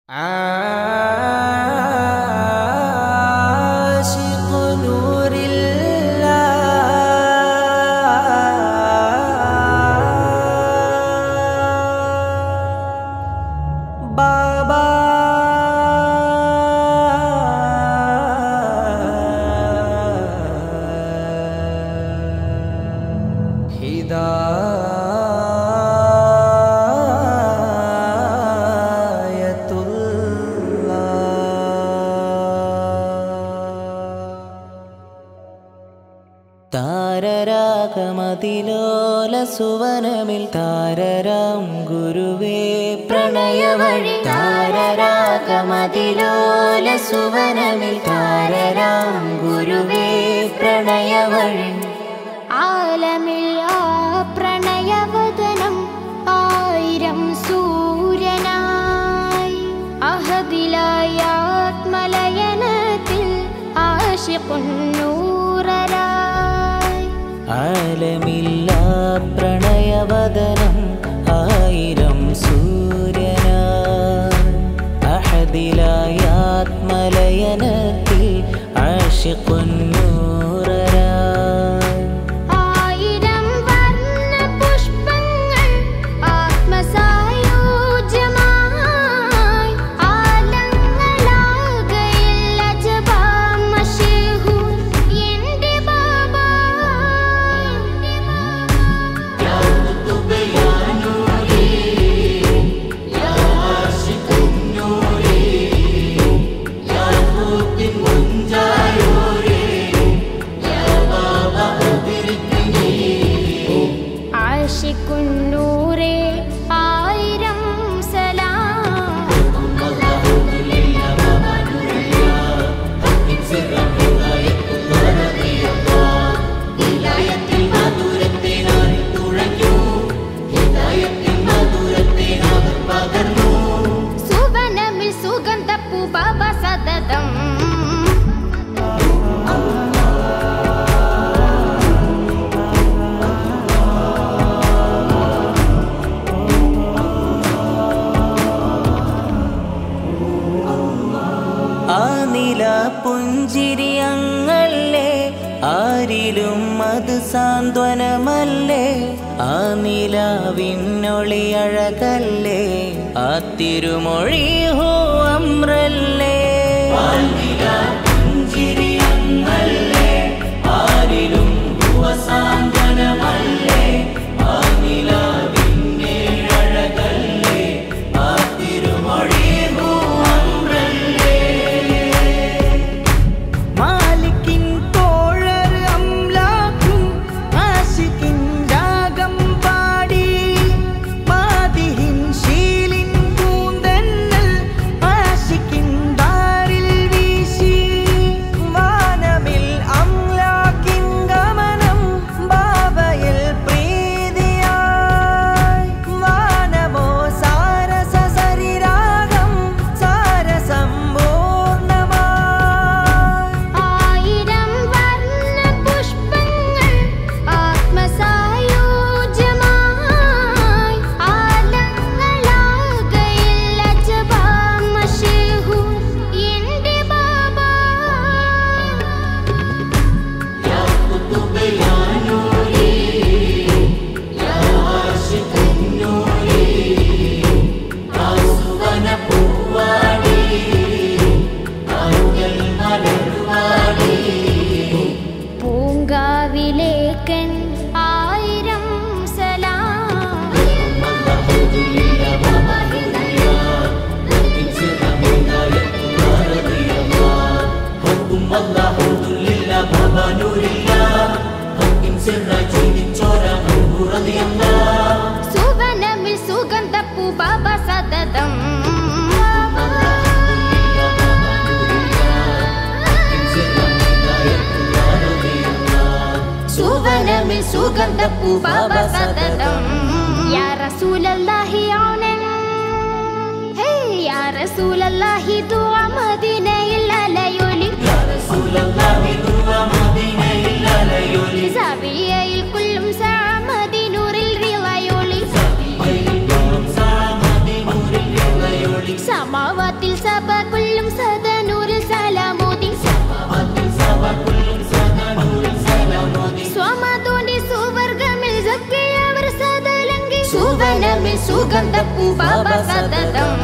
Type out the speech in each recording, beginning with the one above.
عاشق نور الله بابا هداية الله താരരാഗമതിലോല സുവനമിൽ താരരാം ഗുരുവേ പ്രണയവഴി താരരാഗമതിലോല സുവനമിൽ താരരാം ഗുരുവേ പ്രണയവഴി ആലമിൽ ആ പ്രണയവദനം ആയിരം സൂര്യനായി അഹദിലായ ആത്മലയനത്തിൽ ആശിക്കുന്നൂറരായി ആലമില്ല പ്രണയവദനം ആയിരം സൂര്യന അഹദിലായ ആത്മലയനത്തിൽ ആഷിഖുന്നൂറരാ ആയിരം വർണ്ണ പുഷ്പങ്ങൾ ആത്മസായോജ്യമായി ആലങ്ങളാകയില്ല ജപാം മഷീഹൂർ എന്റെ ബാബ ആശിക്കുന്നൂരേ ആയിരം സലാം സുവനമിൽ സുഗന്ധപ്പൂ ബാബ സതതം ആ നില പുഞ്ചിരിയങ്ങളേ ആരിലും അത് സാന്ത്വനമല്ലേ ആ നിലാവിന്നൊളി അഴകല്ലേ ആ തിരുമൊഴി ഹോ അമ്രല്ലേ ആരിലും സാന്ത്വനമല്ലേ ആ നിലാവിന്നെ അഴകല്ലേ ആ തിരുമൊഴി ഹോ മാലിക്കിൻ തോഴർ അംലാക്കും ആശിക്കിൻ രാഗം പാടി മാതിഹിൻ ശീലിൻ കൂന്തന്നൽ ആശിക്കിൻ ദാരിൽ വീശി വാനമിൽ അംലാക്കിൻ ഗമനം ബാബയിൽ പ്രീതിയായി വാനമോ സാരസ സരിരാഗം സാരസമ്പൂർണമായി ആയിരം വർണ്ണ പുഷ്പങ്ങൾ ആത്മസായോജ്യമായി ആലങ്ങളാകയില്ല ജപാം മഷീഹൂർ എന്റെ ബാബ പൂങ്കാവിലേക്കൻ ആയിരം സലാം സുവനമിൽ സുഗന്ധപ്പൂ ബാബ സതതം സുവനമിൽ സുഗന്ധപ്പൂ ബാബ സതതം യാ റസൂലല്ലാഹി ഔനൻ ഹേ യാ റസൂലല്ലാഹി ദുആ മദീനയിൽ അലയൊലി സബിയയിൽ കുല്ലും സാ മദീനൂറിൽ റിളയൊലി സമാവാത്തിൽ സഭ കൊള്ളും സദനൂരിൽ സലാമോദി സ്വാമതോന്റെ സുവർഗമിൽ സഖിയവർ സദലങ്കി സുവനമിൽ സുഗന്ധപ്പൂ ബാബ സതതം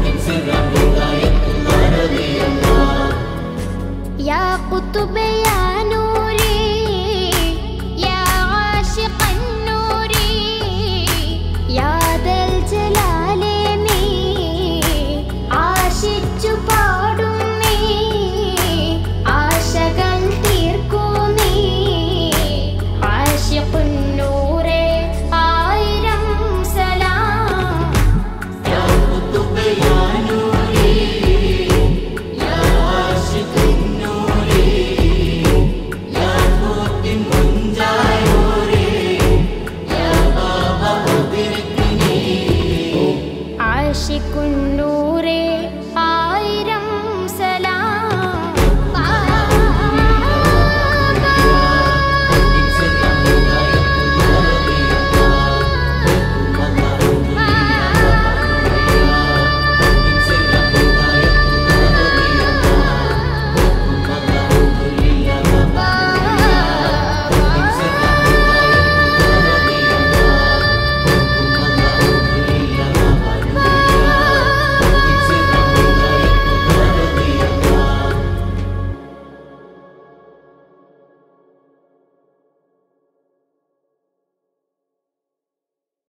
يا قطب يا